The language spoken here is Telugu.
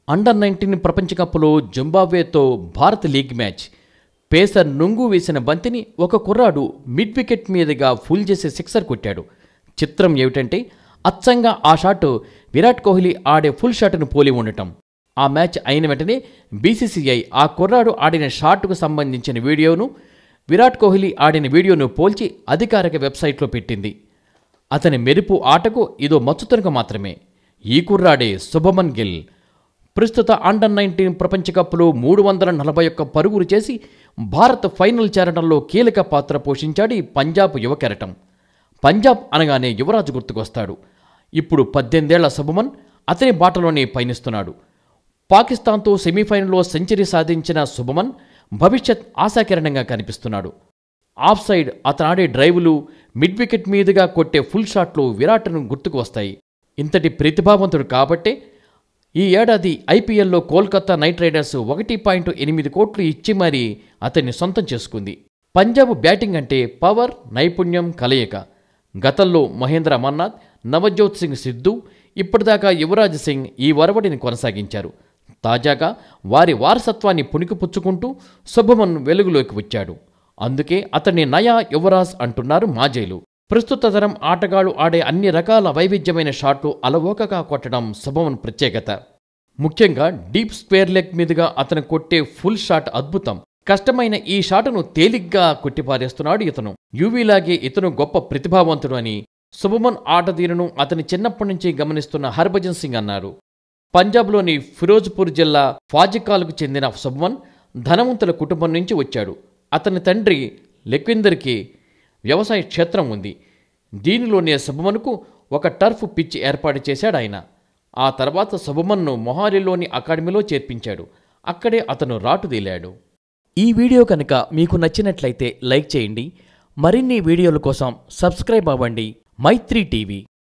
అండర్ నైన్టీన్ ప్రపంచ కప్లో జింబాబ్వేతో భారత్ లీగ్ మ్యాచ్ పేసర్ నుంగు వేసిన బంతిని ఒక కుర్రాడు మిడ్ వికెట్ మీదుగా ఫుల్ చేసి సిక్సర్ కొట్టాడు చిత్రం ఏమిటంటే అచ్చంగా ఆ షాట్ విరాట్ కోహ్లీ ఆడే ఫుల్ షాట్ను పోలి ఉండటం ఆ మ్యాచ్ అయిన వెంటనే బీసీసీఐ ఆ కుర్రాడు ఆడిన షాట్కు సంబంధించిన వీడియోను విరాట్ కోహ్లీ ఆడిన వీడియోను పోల్చి అధికారిక వెబ్సైట్లో పెట్టింది అతని మెరుపు ఆటకు ఇదో మచ్చుతనుక మాత్రమే ఈ కుర్రాడే శుభమన్ గిల్ ప్రస్తుత అండర్ నైన్టీన్ ప్రపంచ కప్లో మూడు వందల నలభై ఒక్క పరుగులు చేసి భారత్ ఫైనల్ చేరడంలో కీలక పాత్ర పోషించాడు ఈ పంజాబ్ యువ కెరటం పంజాబ్ అనగానే యువరాజు గుర్తుకొస్తాడు ఇప్పుడు పద్దెనిమిదేళ్ల శుభమన్ అతని బాటలోనే పయనిస్తున్నాడు పాకిస్తాన్తో సెమీఫైనల్లో సెంచరీ సాధించిన శుభమన్ భవిష్యత్ ఆశాకిరణంగా కనిపిస్తున్నాడు ఆఫ్ సైడ్ అతను ఆడే డ్రైవులు మిడ్ వికెట్ మీదుగా కొట్టే ఫుల్ షాట్లు విరాట్ను గుర్తుకు వస్తాయి ఇంతటి ప్రతిభావంతుడు కాబట్టే ఈ ఏడాది ఐపీఎల్లో కోల్కతా నైట్ రైడర్స్ ఒకటి పాయింట్ ఎనిమిది కోట్లు ఇచ్చి మరీ అతన్ని సొంతం చేసుకుంది పంజాబ్ బ్యాటింగ్ అంటే పవర్ నైపుణ్యం కలయిక గతంలో మహేంద్ర అమర్నాథ్ నవజోత్ సింగ్ సిద్ధు ఇప్పటిదాకా యువరాజ్ సింగ్ ఈ వరవడిని కొనసాగించారు తాజాగా వారి వారసత్వాన్ని పుణికిపుచ్చుకుంటూ శుభమన్ వెలుగులోకి వచ్చాడు అందుకే అతన్ని నయా యువరాజ్ అంటున్నారు మాజేలు ప్రస్తుత తరం ఆటగాళ్లు ఆడే అన్ని రకాల వైవిధ్యమైన షాట్లు అలవోకగా కొట్టడం శుభమన్ ప్రత్యేకత ముఖ్యంగా డీప్ స్క్వేర్ లెగ్ మీదుగా అతను కొట్టే ఫుల్ షాట్ అద్భుతం కష్టమైన ఈ షాటును తేలిగ్గా కొట్టిపారేస్తున్నాడు ఇతను యూవీలాగే ఇతను గొప్ప ప్రతిభావంతుడు అని శుభమన్ ఆట తీరును అతని చిన్నప్పటి నుంచి గమనిస్తున్న హర్భజన్ సింగ్ అన్నారు పంజాబ్లోని ఫిరోజ్పూర్ జిల్లా ఫాజికాల్కు చెందిన శుభమన్ ధనవంతుల కుటుంబం నుంచి వచ్చాడు అతని తండ్రి లెక్విందర్కి వ్యవసాయ క్షేత్రం ఉంది దీనిలోనే శుభమన్కు ఒక టర్ఫ్ పిచ్ ఏర్పాటు చేశాడు ఆయన ఆ తర్వాత శుభమన్ను మొహాలీలోని అకాడమీలో చేర్పించాడు అక్కడే అతను రాటుదేలాడు ఈ వీడియో కనుక మీకు నచ్చినట్లయితే లైక్ చేయండి మరిన్ని వీడియోల కోసం సబ్స్క్రైబ్ అవ్వండి మైత్రి టీవీ